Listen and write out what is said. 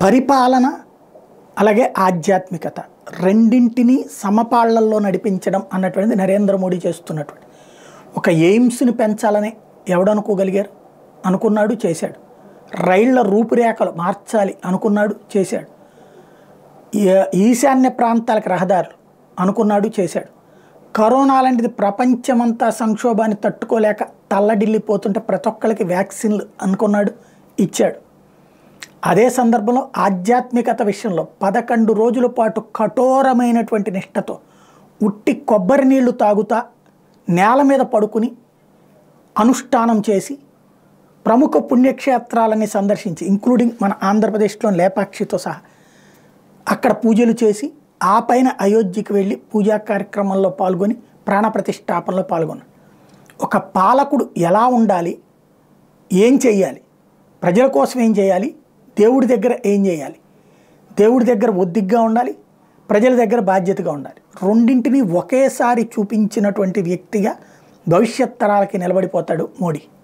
పరిపాలన అలాగే ఆధ్యాత్మికత రెండింటినీ సమపాళ్లల్లో నడిపించడం అన్నటువంటిది నరేంద్ర మోడీ చేస్తున్నటువంటి ఒక ఎయిమ్స్ని పెంచాలని ఎవడనుకోగలిగారు అనుకున్నాడు చేశాడు రైళ్ల రూపురేఖలు మార్చాలి అనుకున్నాడు చేశాడు ఈ- ఈశాన్య ప్రాంతాలకు రహదారులు అనుకున్నాడు చేశాడు కరోనా లాంటిది ప్రపంచమంతా సంక్షోభాన్ని తట్టుకోలేక తల్లడిల్లిపోతుంటే ప్రతి ఒక్కరికి వ్యాక్సిన్లు అనుకున్నాడు ఇచ్చాడు అదే సందర్భంలో ఆధ్యాత్మికత విషయంలో పదకొండు రోజుల పాటు కఠోరమైనటువంటి నిష్టతో ఉట్టి కొబ్బరి నీళ్లు తాగుతా నేల మీద పడుకుని అనుష్ఠానం చేసి ప్రముఖ పుణ్యక్షేత్రాలని సందర్శించి ఇంక్లూడింగ్ మన ఆంధ్రప్రదేశ్లో లేపాక్షితో సహా అక్కడ పూజలు చేసి ఆ పైన అయోధ్యకి వెళ్ళి పూజా కార్యక్రమంలో పాల్గొని ప్రాణప్రతిష్ఠాపనలో పాల్గొన్నాడు ఒక పాలకుడు ఎలా ఉండాలి ఏం చేయాలి ప్రజల కోసం ఏం చేయాలి దేవుడి దగ్గర ఏం చేయాలి దేవుడి దగ్గర ఒద్దిగ్గా ఉండాలి ప్రజల దగ్గర బాధ్యతగా ఉండాలి రెండింటినీ ఒకేసారి చూపించినటువంటి వ్యక్తిగా భవిష్యత్ తరాలకి నిలబడిపోతాడు మోడీ